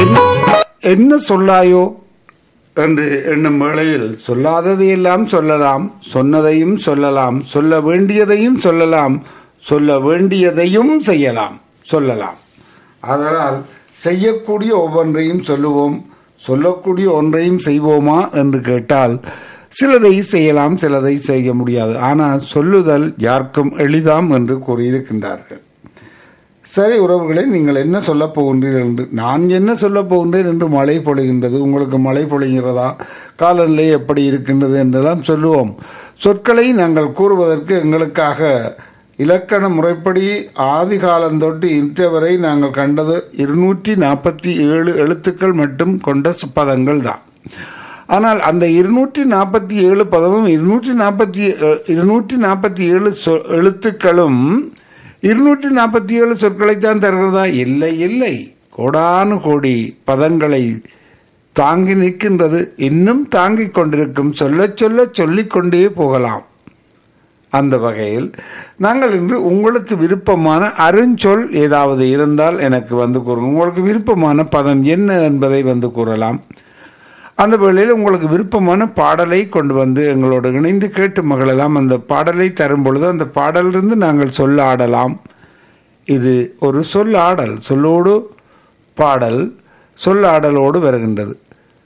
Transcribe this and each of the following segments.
என்ன- என்ன சொல்லாயோ என்று எண்ணும் வேளையில் சொல்லாததையெல்லாம் சொல்லலாம் சொன்னதையும் சொல்லலாம் சொல்ல வேண்டியதையும் சொல்லலாம் சொல்ல வேண்டியதையும் செய்யலாம் சொல்லலாம் அதனால் செய்யக்கூடிய ஒவ்வொன்றையும் சொல்லுவோம் சொல்லக்கூடிய ஒன்றையும் செய்வோமா என்று கேட்டால் சிலதை செய்யலாம் சிலதை செய்ய முடியாது ஆனால் சொல்லுதல் யாருக்கும் எளிதாம் என்று கூறியிருக்கின்றார்கள் சரி உறவுகளே நீங்கள் என்ன சொல்லப் போகின்றீர்கள் என்று நான் என்ன சொல்லப் போகின்றேன் என்று மழை பொழிகின்றது உங்களுக்கு மழை பொழிகிறதா காலநிலை எப்படி இருக்கின்றது என்றெல்லாம் சொல்லுவோம் சொற்களை நாங்கள் கூறுவதற்கு எங்களுக்காக இலக்கண முறைப்படி ஆதி காலந்தொட்டு இன்று வரை நாங்கள் கண்டது இருநூற்றி நாற்பத்தி ஏழு எழுத்துக்கள் மட்டும் கொண்ட பதங்கள் தான் ஆனால் அந்த இருநூற்றி நாற்பத்தி ஏழு பதமும் இருநூற்றி நாற்பத்தி இருநூற்றி நாற்பத்தி ஏழு சொ எழுத்துக்களும் இருநூற்றி நாற்பத்தி ஏழு சொற்களைத்தான் தருகிறதா இல்லை இல்லை கோடானு கோடி பதங்களை தாங்கி நிற்கின்றது இன்னும் தாங்கிக் கொண்டிருக்கும் சொல்ல சொல்ல சொல்லிக்கொண்டே போகலாம் அந்த வகையில் நாங்கள் இன்று உங்களுக்கு விருப்பமான அருஞ்சொல் ஏதாவது இருந்தால் எனக்கு வந்து கூறுங்க உங்களுக்கு விருப்பமான பதம் என்ன என்பதை வந்து கூறலாம் அந்த வேளையில் உங்களுக்கு விருப்பமான பாடலை கொண்டு வந்து எங்களோடு இணைந்து கேட்டு மகளெல்லாம் அந்த பாடலை தரும் பொழுது அந்த பாடலிருந்து நாங்கள் சொல்ல ஆடலாம் இது ஒரு சொல்லாடல் சொல்லோடு பாடல் சொல்லாடலோடு வருகின்றது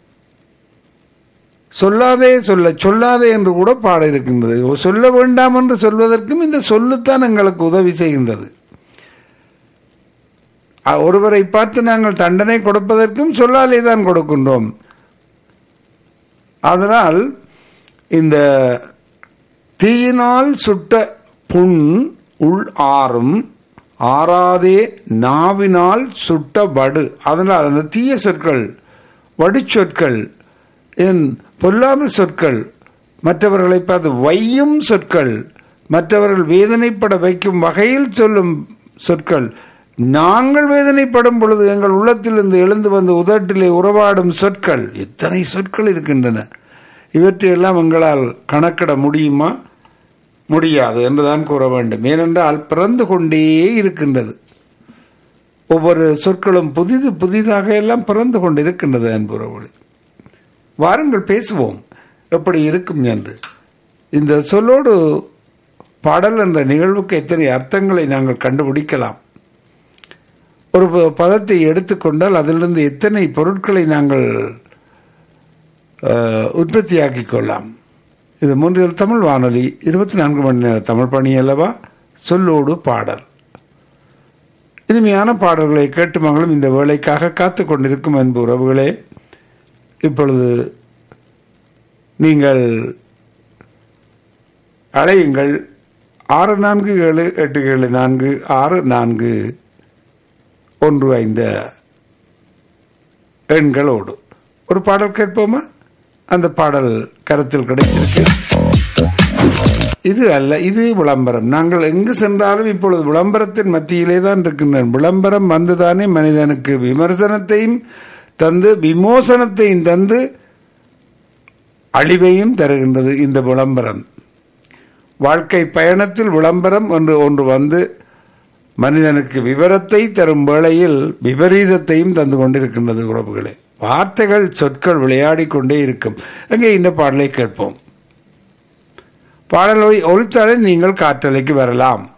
சொல்லாதே சொல்ல சொல்லாதே என்று கூட பாட இருக்கின்றது சொல்ல வேண்டாம் என்று சொல்வதற்கும் இந்த சொல்லுத்தான் எங்களுக்கு உதவி செய்கின்றது அ- ஒருவரை பார்த்து நாங்கள் தண்டனை கொடுப்பதற்கும் சொல்லாலே தான் கொடுக்கின்றோம் அதனால் இந்த தீயினால் சுட்ட புண் உள் ஆறும் ஆறாதே நாவினால் சுட்ட வடு அதனால் அந்த தீய சொற்கள் வடிச்சொற்கள் என் பொல்லாத சொற்கள் மற்றவர்களை பார்த்து வையும் சொற்கள் மற்றவர்கள் வேதனைப்பட வைக்கும் வகையில் சொல்லும் சொற்கள் நாங்கள் வேதனைப்படும் பொழுது எங்கள் உள்ளத்திலிருந்து எழுந்து வந்து உதட்டிலே உறவாடும் சொற்கள் எத்தனை சொற்கள் இருக்கின்றன இவற்றையெல்லாம் எங்களால் கணக்கிட முடியுமா முடியாது என்றுதான் கூற வேண்டும் ஏனென்றால் பிறந்து கொண்டே இருக்கின்றது ஒவ்வொரு சொற்களும் புதிது புதிதாக எல்லாம் பிறந்து கொண்டிருக்கின்றது அன்புறவுகள் வாருங்கள் பேசுவோம் எப்படி இருக்கும் என்று இந்த சொல்லோடு பாடல் என்ற நிகழ்வுக்கு எத்தனை அர்த்தங்களை நாங்கள் கண்டுபிடிக்கலாம் ஒரு ப- பதத்தை எடுத்துக்கொண்டால் அதிலிருந்து எத்தனை பொருட்களை நாங்கள் அஹ், உற்பத்தியாக்கிக் கொள்ளலாம் இது மூன்றில் தமிழ் வானொலி இருபத்தி நான்கு மணி நேர தமிழ் பணி அல்லவா சொல்லோடு பாடல் இனிமையான பாடல்களை கேட்டு மகளும் இந்த வேலைக்காக காத்து கொண்டிருக்கும் அன்பு உறவுகளே இப்பொழுது நீங்கள் அழையுங்கள் ஆறு நான்கு ஏழு எட்டு ஏழு நான்கு ஆறு நான்கு ஒன்று ஐந்து எண்களோடு ஒரு பாடல் கேட்போமா அந்த பாடல் கருத்தில் கிடைத்திருக்கு இது அல்ல இது விளம்பரம் நாங்கள் எங்கு சென்றாலும் இப்பொழுது விளம்பரத்தின் மத்தியிலே தான் இருக்கின்றன விளம்பரம் வந்துதானே மனிதனுக்கு விமர்சனத்தையும் தந்து விமோசனத்தையும் தந்து அழிவையும் தருகின்றது இந்த விளம்பரம் வாழ்க்கை பயணத்தில் விளம்பரம் என்று ஒன்று வந்து மனிதனுக்கு விவரத்தை தரும் வேளையில் விபரீதத்தையும் தந்து கொண்டிருக்கின்றது உறவுகளே வார்த்தைகள் சொற்கள் விளையாடி கொண்டே இருக்கும் எங்கே இந்த பாடலை கேட்போம் பாடலை ஒழித்தாலே நீங்கள் காற்றலைக்கு வரலாம்